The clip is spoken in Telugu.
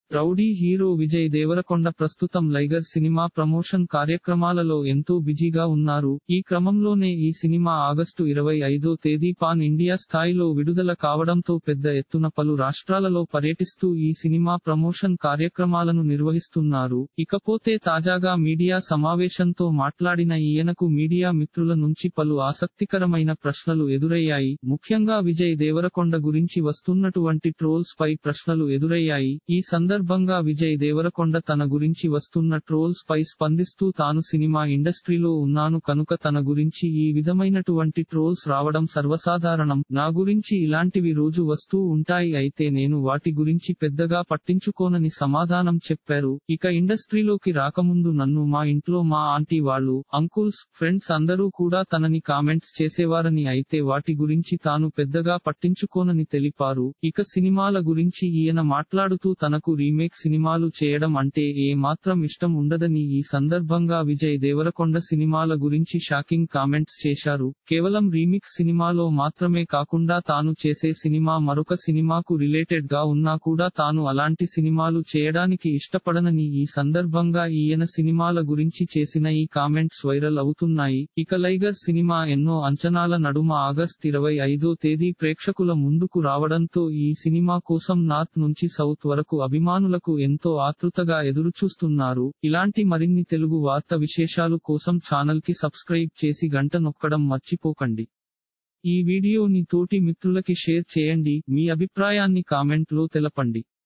రౌడీ హీరో విజయ్ దేవరకొండ ప్రస్తుతం లైగర్ సినిమా ప్రమోషన్ కార్యక్రమాలలో ఎంతో బిజీగా ఉన్నారు ఈ క్రమంలోనే ఈ సినిమా ఆగస్టు ఇరవై ఐదో తేదీ పాన్ ఇండియా స్థాయిలో విడుదల కావడంతో పెద్ద ఎత్తున పలు రాష్ట్రాలలో పర్యటిస్తూ ఈ సినిమా ప్రమోషన్ కార్యక్రమాలను నిర్వహిస్తున్నారు ఇకపోతే తాజాగా మీడియా సమావేశంతో మాట్లాడిన ఈయనకు మీడియా మిత్రుల నుంచి పలు ఆసక్తికరమైన ప్రశ్నలు ఎదురయ్యాయి ముఖ్యంగా విజయ్ దేవరకొండ గురించి వస్తున్నటువంటి ట్రోల్స్ పై ప్రశ్నలు ఎదురయ్యాయి ఈ సందర్భంగా విజయ్ దేవరకొండ తన గురించి వస్తున్న ట్రోల్స్ పై స్పందిస్తూ తాను సినిమా ఇండస్ట్రీలో ఉన్నాను కనుక తన గురించి ఈ విధమైనటువంటి ట్రోల్స్ రావడం సర్వసాధారణం నా గురించి ఇలాంటివి రోజు వస్తూ ఉంటాయి అయితే నేను వాటి గురించి పెద్దగా పట్టించుకోనని సమాధానం చెప్పారు ఇక ఇండస్ట్రీలోకి రాకముందు నన్ను మా ఇంట్లో మా ఆంటీ వాళ్ళు అంకుల్స్ ఫ్రెండ్స్ అందరూ కూడా తనని కామెంట్స్ చేసేవారని అయితే వాటి గురించి తాను పెద్దగా పట్టించుకోనని తెలిపారు ఇక సినిమాల గురించి ఈయన మాట్లాడుతూ తనకు రీమేక్ సినిమాలు చేయడం అంటే ఏ మాత్రం ఇష్టం ఉండదని ఈ సందర్భంగా విజయ్ దేవరకొండ సినిమాల గురించి షాకింగ్ కామెంట్స్ చేశారు కేవలం రీమిక్స్ సినిమాలో మాత్రమే కాకుండా తాను చేసే సినిమా మరొక సినిమాకు రిలేటెడ్ గా ఉన్నా కూడా తాను అలాంటి సినిమాలు చేయడానికి ఇష్టపడనని ఈ సందర్భంగా ఈయన సినిమాల గురించి చేసిన ఈ కామెంట్స్ వైరల్ అవుతున్నాయి ఇక లైగర్ సినిమా ఎన్నో అంచనాల నడుమ ఆగస్ట్ ఇరవై ఐదో తేదీ ప్రేక్షకుల ముందుకు రావడంతో ఈ సినిమా కోసం నార్త్ నుంచి సౌత్ వరకు అభిమానులకు ఎంతో ఆతృతగా ఎదురుచూస్తున్నారు ఇలాంటి మరిన్ని తెలుగు వార్త విశేషాలు కోసం ఛానల్ కి సబ్స్క్రైబ్ చేసి గంట నొక్కడం మర్చిపోకండి ఈ వీడియోని తోటి మిత్రులకి షేర్ చేయండి మీ అభిప్రాయాన్ని కామెంట్ లో తెలపండి